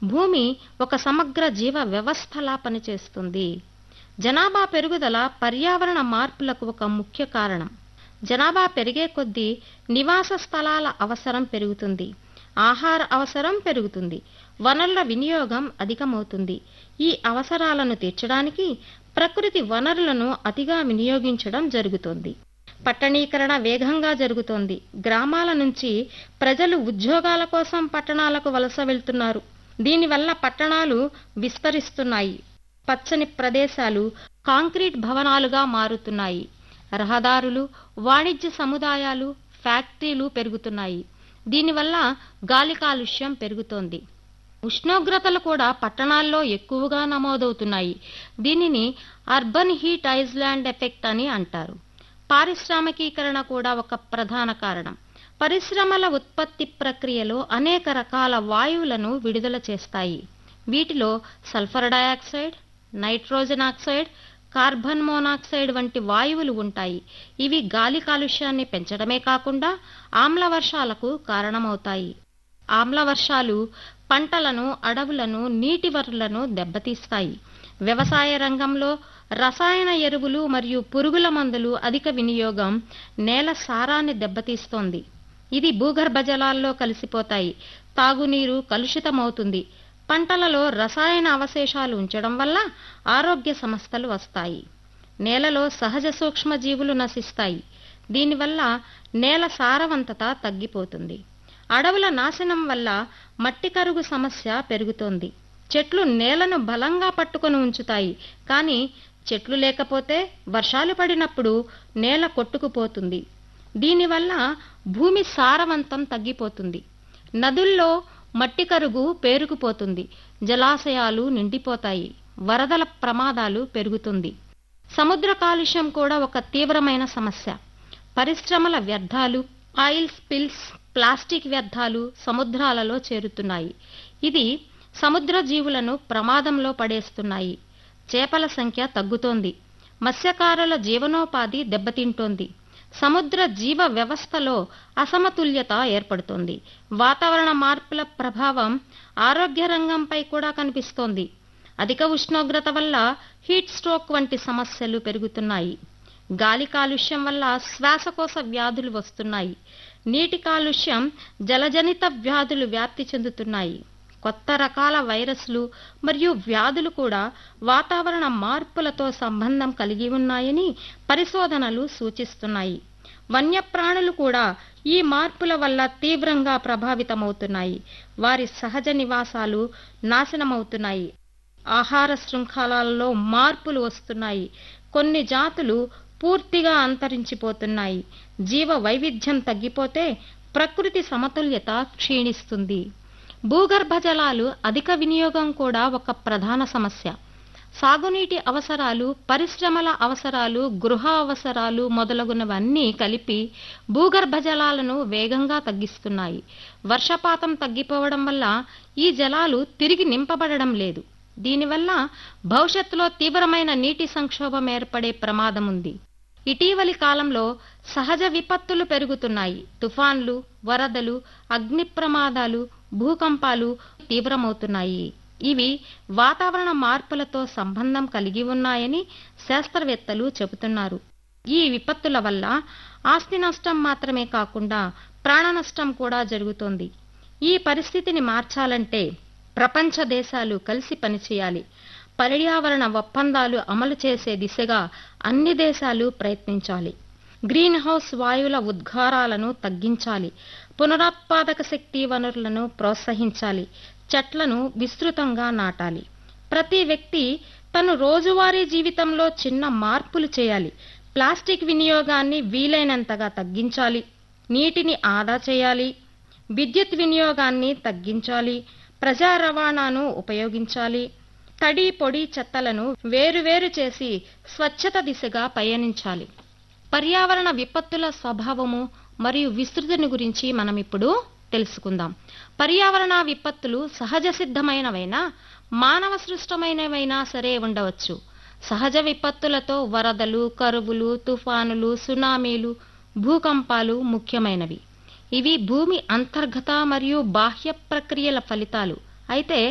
భూమి ఒక సమగ్ర జీవ వ్యవస్థలా పనిచేస్తుంది జనాభా పెరుగుదల పర్యావరణ మార్పులకు ఒక ముఖ్య కారణం జనాభా పెరిగే కొద్దీ నివాస స్థలాల అవసరం పెరుగుతుంది ఆహార అవసరం పెరుగుతుంది వనరుల వినియోగం అధికమవుతుంది ఈ అవసరాలను తీర్చడానికి ప్రకృతి వనరులను అతిగా వినియోగించడం జరుగుతోంది పట్టణీకరణ వేగంగా జరుగుతోంది గ్రామాల నుంచి ప్రజలు ఉద్యోగాల కోసం పట్టణాలకు వలస వెళ్తున్నారు దీనివల్ల పట్టణాలు విస్తరిస్తున్నాయి పచ్చని ప్రదేశాలు కాంక్రీట్ భవనాలుగా మారుతున్నాయి రహదారులు వాణిజ్య సముదాయాలు ఫ్యాక్టరీలు పెరుగుతున్నాయి దీనివల్ల గాలి కాలుష్యం పెరుగుతోంది ఉష్ణోగ్రతలు కూడా పట్టణాల్లో ఎక్కువగా నమోదవుతున్నాయి దీనిని అర్బన్ హీట్ ఐస్లాండ్ ఎఫెక్ట్ అని అంటారు పారిశ్రామికీకరణ కూడా ఒక ప్రధాన కారణం పరిశ్రమల ఉత్పత్తి ప్రక్రియలో అనేక రకాల వాయువులను విడుదల చేస్తాయి వీటిలో sulphur dioxide nitrogen oxide carbon monoxide వంటి వాయువులు ఉంటాయి ఇవి గాలి కాలుష్యాన్ని పెంచడమే కాకుండా ఆమ్ల వర్షాలకు కారణమవుతాయి ఆమ్ల వర్షాలు పంటలను అడవులను నీటి వనరులను దెబ్బతీస్తాయి వ్యవసాయ రంగంలో రసాయన ఎరువులు మరియు పురుగుల మందులు అధిక వినియోగం నేల సారాన్ని దెబ్బతీస్తోంది ఇది భూగర్భ జలాల్లో కలిసిపోతాయి తాగునీరు కలుషితమవుతుంది పంటలలో రసాయన అవశేషాలు ఉంచడం వల్ల ఆరోగ్య సమస్యలు వస్తాయి నేలలో సహజ సూక్ష్మజీవులు నశిస్తాయి దీనివల్ల నేల సారవంతత తగ్గిపోతుంది అడవుల నాశనం వల్ల మట్టి కరుగు సమస్య పెరుగుతోంది చెట్లు నేలను బలంగా పట్టుకొని ఉంచుతాయి కానీ చెట్లు లేకపోతే వర్షాలు పడినప్పుడు నేల కొట్టుకుపోతుంది దీనివల్ల భూమి సారవంతం తగ్గిపోతుంది నదుల్లో మట్టి కరుగు పేరుకుపోతుంది జలాశయాలు నిండిపోతాయి వరదల ప్రమాదాలు పెరుగుతుంది సముద్ర కాలుష్యం కూడా ఒక తీవ్రమైన సమస్య పరిశ్రమల వ్యర్థాలు ఆయిల్ స్పిల్స్ ప్లాస్టిక్ వ్యర్థాలు సముద్రాలలో చేరుతున్నాయి ఇది సముద్ర జీవులను ప్రమాదంలో పడేస్తున్నాయి చేపల సంఖ్య తగ్గుతోంది మత్స్యకారుల జీవనోపాధి దెబ్బతింటోంది సముద్ర జీవ వ్యవస్థలో అసమతుల్యత ఏర్పడుతోంది వాతావరణ మార్పుల ప్రభావం ఆరోగ్య రంగంపై కూడా కనిపిస్తోంది అధిక ఉష్ణోగ్రత వల్ల హీట్ స్ట్రోక్ వంటి సమస్యలు పెరుగుతున్నాయి గాలి కాలుష్యం వల్ల శ్వాసకోశ వ్యాధులు వస్తున్నాయి నీటి కాలుష్యం జలజనిత వ్యాధులు వ్యాప్తి చెందుతున్నాయి కొత్త రకాల వైరస్లు మరియు వ్యాధులు కూడా వాతావరణ మార్పులతో సంబంధం కలిగి ఉన్నాయని పరిశోధనలు సూచిస్తున్నాయి వన్యప్రాణులు కూడా ఈ మార్పుల వల్ల తీవ్రంగా ప్రభావితమవుతున్నాయి వారి సహజ నివాసాలు నాశనమవుతున్నాయి ఆహార శృంఖలాలలో మార్పులు వస్తున్నాయి కొన్ని జాతులు పూర్తిగా అంతరించిపోతున్నాయి జీవ వైవిధ్యం తగ్గిపోతే ప్రకృతి సమతుల్యత క్షీణిస్తుంది భూగర్భ జలాలు అధిక వినియోగం కూడా ఒక ప్రధాన సమస్య సాగునీటి అవసరాలు పరిశ్రమల అవసరాలు గృహ అవసరాలు మొదలగునవన్నీ కలిపి భూగర్భ జలాలను వేగంగా తగ్గిస్తున్నాయి వర్షపాతం తగ్గిపోవడం వల్ల ఈ జలాలు తిరిగి నింపబడడం లేదు దీనివల్ల భవిష్యత్తులో తీవ్రమైన నీటి సంక్షోభం ఏర్పడే ప్రమాదం ఉంది ఇటీవలి కాలంలో సహజ విపత్తులు పెరుగుతున్నాయి తుఫాన్లు వరదలు అగ్ని ప్రమాదాలు భూకంపాలు తీవ్రమవుతున్నాయి ఇవి వాతావరణ మార్పులతో సంబంధం కలిగి ఉన్నాయని శాస్త్రవేత్తలు చెబుతున్నారు ఈ విపత్తుల వల్ల ఆస్తి నష్టం మాత్రమే కాకుండా ప్రాణ నష్టం కూడా జరుగుతోంది ఈ పరిస్థితిని మార్చాలంటే ప్రపంచ దేశాలు కలిసి పనిచేయాలి పర్యావరణ ఒప్పందాలు అమలు చేసే దిశగా అన్ని దేశాలు ప్రయత్నించాలి గ్రీన్ హౌస్ వాయువుల ఉద్గారాలను తగ్గించాలి పునరుత్పాదక శక్తి వనరులను ప్రోత్సహించాలి చెట్లను విస్తృతంగా నాటాలి ప్రతి వ్యక్తి తను రోజువారీ జీవితంలో చిన్న మార్పులు చేయాలి ప్లాస్టిక్ వినియోగాన్ని వీలైనంతగా తగ్గించాలి నీటిని ఆదా చేయాలి విద్యుత్ వినియోగాన్ని తగ్గించాలి ప్రజా రవాణాను ఉపయోగించాలి తడి పొడి చెత్తలను వేరువేరు చేసి స్వచ్ఛత దిశగా పయనించాలి పర్యావరణ విపత్తుల స్వభావము మరియు విస్తృతిని గురించి మనం ఇప్పుడు తెలుసుకుందాం పర్యావరణ విపత్తులు సహజ సిద్ధమైనవైనా మానవ సృష్టమైనవైనా సరే ఉండవచ్చు సహజ విపత్తులతో వరదలు కరువులు తుఫానులు సునామీలు భూకంపాలు ముఖ్యమైనవి ఇవి భూమి అంతర్గత మరియు బాహ్య ప్రక్రియల ఫలితాలు అయితే